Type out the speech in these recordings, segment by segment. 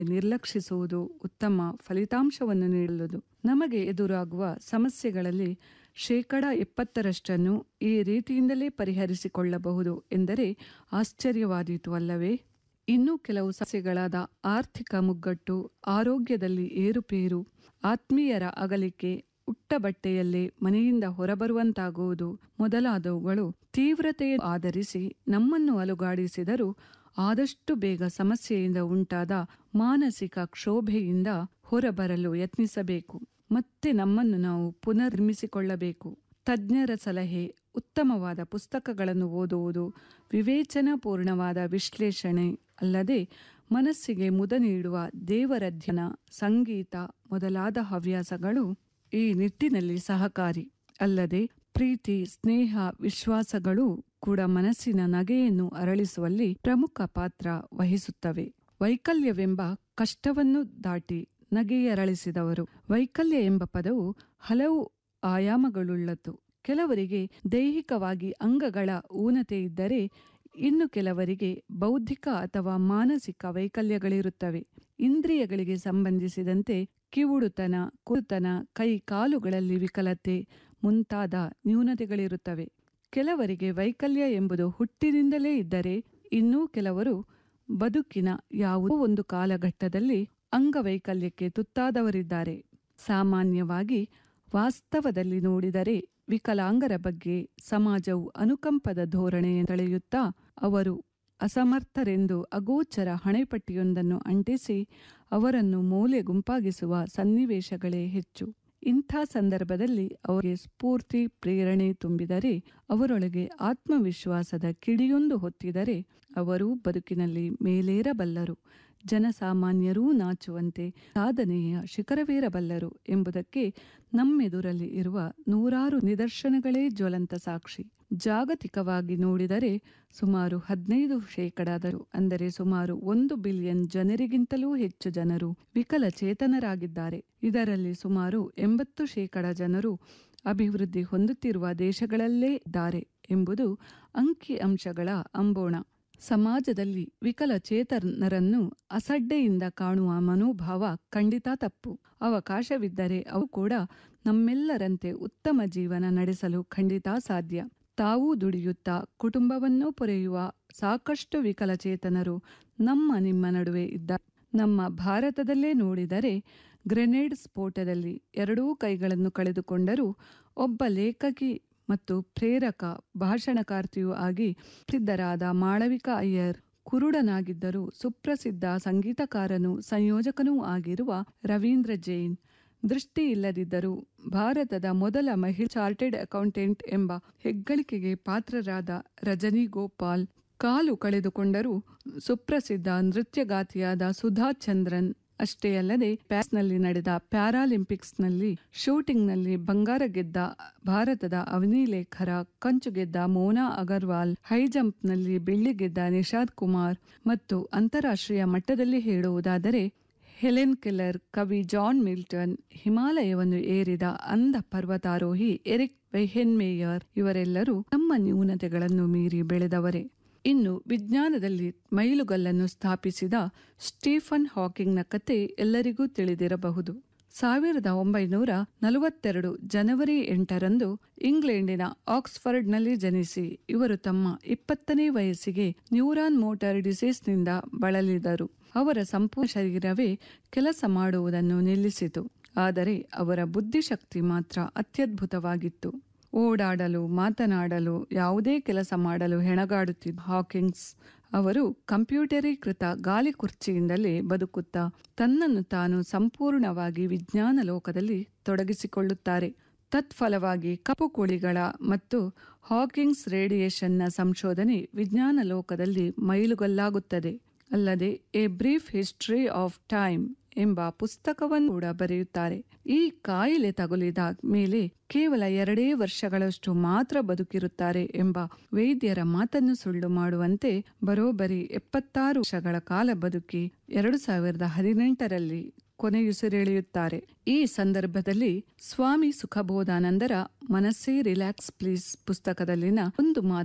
ನಿರ್ಲಕ್ಷಿಸುವುದು ಉತ್ತಮ ಫಲಿತಾಂಶವನ್ನು ನೀಡಲು ನಮಗೆ ಎದುರಾಗುವ ಸಮಸ್ಯೆಗಳಲ್ಲಿ ಶೇಕಡ ಎಪ್ಪತ್ತರಷ್ಟನ್ನು ಈ ರೀತಿಯಿಂದಲೇ ಪರಿಹರಿಸಿಕೊಳ್ಳಬಹುದು ಎಂದರೆ ಆಶ್ಚರ್ಯವಾದೀತು ಅಲ್ಲವೇ ಇನ್ನೂ ಕೆಲವು ಸಮಸ್ಯೆಗಳಾದ ಆರ್ಥಿಕ ಮುಗ್ಗಟ್ಟು ಆರೋಗ್ಯದಲ್ಲಿ ಏರುಪೇರು ಆತ್ಮೀಯರ ಅಗಲಿಕೆ ಉಟ್ಟ ಬಟ್ಟೆಯಲ್ಲೇ ಮನೆಯಿಂದ ಹೊರಬರುವಂತಾಗುವುದು ಮೊದಲಾದವುಗಳು ತೀವ್ರತೆಯ ಆಧರಿಸಿ ನಮ್ಮನ್ನು ಅಲುಗಾಡಿಸಿದರೂ ಆದಷ್ಟು ಬೇಗ ಸಮಸ್ಯೆಯಿಂದ ಉಂಟಾದ ಮಾನಸಿಕ ಕ್ಷೋಭೆಯಿಂದ ಹೊರಬರಲು ಯತ್ನಿಸಬೇಕು ಮತ್ತೆ ನಮ್ಮನ್ನು ನಾವು ಪುನರ್ನಿರ್ಮಿಸಿಕೊಳ್ಳಬೇಕು ತಜ್ಞರ ಸಲಹೆ ಉತ್ತಮವಾದ ಪುಸ್ತಕಗಳನ್ನು ಓದುವುದು ವಿವೇಚನಾಪೂರ್ಣವಾದ ವಿಶ್ಲೇಷಣೆ ಅಲ್ಲದೆ ಮನಸ್ಸಿಗೆ ಮುದ ನೀಡುವ ದೇವರ ಧ್ಯಾನ ಸಂಗೀತ ಮೊದಲಾದ ಹವ್ಯಾಸಗಳು ಈ ನಿಟ್ಟಿನಲ್ಲಿ ಸಹಕಾರಿ ಅಲ್ಲದೆ ಪ್ರೀತಿ ಸ್ನೇಹ ವಿಶ್ವಾಸಗಳು ಕೂಡ ಮನಸ್ಸಿನ ನಗೆಯನ್ನು ಅರಳಿಸುವಲ್ಲಿ ಪ್ರಮುಖ ಪಾತ್ರ ವಹಿಸುತ್ತವೆ ವೈಕಲ್ಯವೆಂಬ ಕಷ್ಟವನ್ನು ದಾಟಿ ನಗೆಯರಳಿಸಿದವರು ವೈಕಲ್ಯ ಎಂಬ ಪದವು ಹಲವು ಆಯಾಮಗಳುಳ್ಳದ್ದು ಕೆಲವರಿಗೆ ದೈಹಿಕವಾಗಿ ಅಂಗಗಳ ಊನತೆ ಇದ್ದರೆ ಇನ್ನು ಕೆಲವರಿಗೆ ಬೌದ್ಧಿಕ ಅಥವಾ ಮಾನಸಿಕ ವೈಕಲ್ಯಗಳಿರುತ್ತವೆ ಇಂದ್ರಿಯಗಳಿಗೆ ಸಂಬಂಧಿಸಿದಂತೆ ಕಿವುಡುತನ ಕುರುತನ ಕೈ ಕಾಲುಗಳಲ್ಲಿ ವಿಕಲತೆ ಮುಂತಾದ ನ್ಯೂನತೆಗಳಿರುತ್ತವೆ ಕೆಲವರಿಗೆ ವೈಕಲ್ಯ ಎಂಬುದು ಹುಟ್ಟಿನಿಂದಲೇ ಇದ್ದರೆ ಇನ್ನೂ ಕೆಲವರು ಬದುಕಿನ ಯಾವುದೋ ಒಂದು ಕಾಲಘಟ್ಟದಲ್ಲಿ ಅಂಗವೈಕಲ್ಯಕ್ಕೆ ತುತ್ತಾದವರಿದ್ದಾರೆ ಸಾಮಾನ್ಯವಾಗಿ ವಾಸ್ತವದಲ್ಲಿ ನೋಡಿದರೆ ವಿಕಲಾಂಗರ ಬಗ್ಗೆ ಸಮಾಜವು ಅನುಕಂಪದ ಧೋರಣೆ ತಳೆಯುತ್ತಾ ಅವರು ಅಸಮರ್ಥರೆಂದು ಅಗೋಚರ ಹಣೆಪಟ್ಟಿಯೊಂದನ್ನು ಅಂಟಿಸಿ ಅವರನ್ನು ಮೂಲೆ ಗುಂಪಾಗಿಸುವ ಸನ್ನಿವೇಶಗಳೇ ಹೆಚ್ಚು ಇಂಥ ಸಂದರ್ಭದಲ್ಲಿ ಅವರಿಗೆ ಸ್ಫೂರ್ತಿ ಪ್ರೇರಣೆ ತುಂಬಿದರೆ ಅವರೊಳಗೆ ಆತ್ಮವಿಶ್ವಾಸದ ಕಿಡಿಯೊಂದು ಹೊತ್ತಿದರೆ ಅವರೂ ಬದುಕಿನಲ್ಲಿ ಮೇಲೇರಬಲ್ಲರು ಜನಸಾಮಾನ್ಯರೂ ನಾಚುವಂತೆ ಸಾಧನೆಯ ಶಿಖರವೇರಬಲ್ಲರು ಎಂಬುದಕ್ಕೆ ನಮ್ಮೆದುರಲ್ಲಿ ಇರುವ ನೂರಾರು ನಿದರ್ಶನಗಳೇ ಜ್ವಲಂತ ಸಾಕ್ಷಿ ಜಾಗತಿಕವಾಗಿ ನೋಡಿದರೆ ಸುಮಾರು ಹದಿನೈದು ಶೇಕಡಾದರು ಅಂದರೆ ಸುಮಾರು ಒಂದು ಬಿಲಿಯನ್ ಜನರಿಗಿಂತಲೂ ಹೆಚ್ಚು ಜನರು ವಿಕಲಚೇತನರಾಗಿದ್ದಾರೆ ಇದರಲ್ಲಿ ಸುಮಾರು ಎಂಬತ್ತು ಶೇಕಡ ಜನರು ಅಭಿವೃದ್ಧಿ ಹೊಂದುತ್ತಿರುವ ದೇಶಗಳಲ್ಲೇ ಇದ್ದಾರೆ ಎಂಬುದು ಅಂಕಿ ಅಂಶಗಳ ಅಂಬೋಣ ಸಮಾಜದಲ್ಲಿ ವಿಕಲಚೇತನರನ್ನು ಅಸಡ್ಡೆಯಿಂದ ಕಾಣುವ ಮನೋಭಾವ ಖಂಡಿತ ತಪ್ಪು ಅವಕಾಶವಿದ್ದರೆ ಅವು ಕೂಡ ನಮ್ಮೆಲ್ಲರಂತೆ ಉತ್ತಮ ಜೀವನ ನಡೆಸಲು ಖಂಡಿತ ಸಾಧ್ಯ ತಾವೂ ದುಡಿಯುತ್ತಾ ಕುಟುಂಬವನ್ನೂ ಪೊರೆಯುವ ಸಾಕಷ್ಟು ವಿಕಲಚೇತನರು ನಮ್ಮ ನಿಮ್ಮ ನಡುವೆ ಇದ್ದಾರೆ ನಮ್ಮ ಭಾರತದಲ್ಲೇ ನೋಡಿದರೆ ಗ್ರೆನೇಡ್ ಸ್ಫೋಟದಲ್ಲಿ ಎರಡೂ ಕೈಗಳನ್ನು ಕಳೆದುಕೊಂಡರೂ ಒಬ್ಬ ಲೇಖಕಿ ಮತ್ತು ಪ್ರೇರಕ ಭಾಷಣಕಾರ್ತಿಯೂ ಆಗಿ ಪ್ರಸಿದ್ಧರಾದ ಮಾಳವಿಕಾ ಅಯ್ಯರ್ ಕುರುಡನಾಗಿದ್ದರೂ ಸುಪ್ರಸಿದ್ಧ ಸಂಗೀತಕಾರನೂ ಸಂಯೋಜಕನೂ ಆಗಿರುವ ರವೀಂದ್ರ ಜೈನ್ ದೃಷ್ಟಿ ಇಲ್ಲದಿದ್ದರೂ ಭಾರತದ ಮೊದಲ ಮಹಿಳಾ ಚಾರ್ಟೆಡ್ ಅಕೌಂಟೆಂಟ್ ಎಂಬ ಹೆಗ್ಗಳಿಕೆಗೆ ಪಾತ್ರರಾದ ರಜನಿ ಗೋಪಾಲ್ ಕಾಲು ಕಳೆದುಕೊಂಡರೂ ಸುಪ್ರಸಿದ್ಧ ನೃತ್ಯಗಾತಿಯಾದ ಸುಧಾ ಚಂದ್ರನ್ ಅಷ್ಟೇ ಅಲ್ಲದೆ ಪ್ಯಾರಿಸ್ನಲ್ಲಿ ನಡೆದ ಪ್ಯಾರಾಲಿಂಪಿಕ್ಸ್ನಲ್ಲಿ ಶೂಟಿಂಗ್ನಲ್ಲಿ ಬಂಗಾರ ಗೆದ್ದ ಭಾರತದ ಅವನಿ ಲೇಖರ ಕಂಚು ಗೆದ್ದ ಮೋನಾ ಅಗರ್ವಾಲ್ ಹೈಜಂಪ್ನಲ್ಲಿ ಬೆಳ್ಳಿ ಗೆದ್ದ ನಿಷಾದ್ ಕುಮಾರ್ ಮತ್ತು ಅಂತಾರಾಷ್ಟ್ರೀಯ ಮಟ್ಟದಲ್ಲಿ ಹೇಳುವುದಾದರೆ ಹೆಲೆನ್ ಕೆಲ್ಲರ್ ಕವಿ ಜಾನ್ ಮಿಲ್ಟನ್ ಹಿಮಾಲಯವನ್ನು ಏರಿದ ಅಂಧ ಪರ್ವತಾರೋಹಿ ಎರಿಕ್ ವೆಹೆನ್ಮೇಯರ್ ಇವರೆಲ್ಲರೂ ತಮ್ಮ ನ್ಯೂನತೆಗಳನ್ನು ಮೀರಿ ಬೆಳೆದವರೇ ಇನ್ನು ವಿಜ್ಞಾನದಲ್ಲಿ ಮೈಲುಗಲ್ಲನ್ನು ಸ್ಥಾಪಿಸಿದ ಸ್ಟೀಫನ್ ಹಾಕಿಂಗ್ನ ಕತೆ ಎಲ್ಲರಿಗೂ ತಿಳಿದಿರಬಹುದು ಸಾವಿರದ ಒಂಬೈನೂರ ನಲವತ್ತೆರಡು ಜನವರಿ ಎಂಟರಂದು ಇಂಗ್ಲೆಂಡಿನ ಆಕ್ಸ್ಫರ್ಡ್ನಲ್ಲಿ ಜನಿಸಿ ಇವರು ತಮ್ಮ ಇಪ್ಪತ್ತನೇ ವಯಸ್ಸಿಗೆ ನ್ಯೂರಾನ್ ಮೋಟಾರ್ ಡಿಸೀಸ್ನಿಂದ ಬಳಲಿದರು ಅವರ ಸಂಪೂರ್ಣ ಶರೀರವೇ ಕೆಲಸ ಮಾಡುವುದನ್ನು ನಿಲ್ಲಿಸಿತು ಆದರೆ ಅವರ ಬುದ್ಧಿಶಕ್ತಿ ಮಾತ್ರ ಅತ್ಯದ್ಭುತವಾಗಿತ್ತು ಓಡಾಡಲು ಮಾತನಾಡಲು ಯಾವುದೇ ಕೆಲಸ ಮಾಡಲು ಹೆಣಗಾಡುತ್ತಿದ್ದ ಹಾಕಿಂಗ್ಸ್ ಅವರು ಕಂಪ್ಯೂಟರೀಕೃತ ಗಾಲಿ ಕುರ್ಚಿಯಿಂದಲೇ ಬದುಕುತ್ತಾ ತನ್ನನ್ನು ತಾನು ಸಂಪೂರ್ಣವಾಗಿ ವಿಜ್ಞಾನ ಲೋಕದಲ್ಲಿ ತೊಡಗಿಸಿಕೊಳ್ಳುತ್ತಾರೆ ತತ್ಫಲವಾಗಿ ಕಪ್ಪು ಕುಳಿಗಳ ಮತ್ತು ಹಾಕಿಂಗ್ಸ್ ರೇಡಿಯೇಷನ್ನ ಸಂಶೋಧನೆ ವಿಜ್ಞಾನ ಲೋಕದಲ್ಲಿ ಮೈಲುಗಲ್ಲಾಗುತ್ತದೆ ಅಲ್ಲದೆ a brief history of time ಎಂಬ ಪುಸ್ತಕವನ್ನು ಕೂಡ ಬರೆಯುತ್ತಾರೆ ಈ ಕಾಯಿಲೆ ತಗುಲಿದ ಮೇಲೆ ಕೇವಲ ಎರಡೇ ವರ್ಷಗಳಷ್ಟು ಮಾತ್ರ ಬದುಕಿರುತ್ತಾರೆ ಎಂಬ ವೈದ್ಯರ ಮಾತನ್ನು ಸುಳ್ಳು ಮಾಡುವಂತೆ ಬರೋಬ್ಬರಿ ಎಪ್ಪತ್ತಾರು ವರ್ಷಗಳ ಕಾಲ ಬದುಕಿ ಎರಡು ಸಾವಿರದ ಹದಿನೆಂಟರಲ್ಲಿ ಕೊನೆಯುಸಿರೆಳೆಯುತ್ತಾರೆ ಈ ಸಂದರ್ಭದಲ್ಲಿ ಸ್ವಾಮಿ ಸುಖಬೋಧಾನಂದರ ಮನಸ್ಸೇ ರಿಲ್ಯಾಕ್ಸ್ ಪ್ಲೀಸ್ ಪುಸ್ತಕದಲ್ಲಿನ ಒಂದು ಮಾತು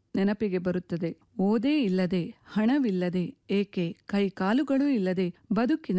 ನೆನಪಿಗೆ ಬರುತ್ತದೆ ಓದೇ ಇಲ್ಲದೆ ಹಣವಿಲ್ಲದೆ ಏಕೆ ಕೈ ಕಾಲುಗಳೂ ಇಲ್ಲದೆ ಬದುಕಿನ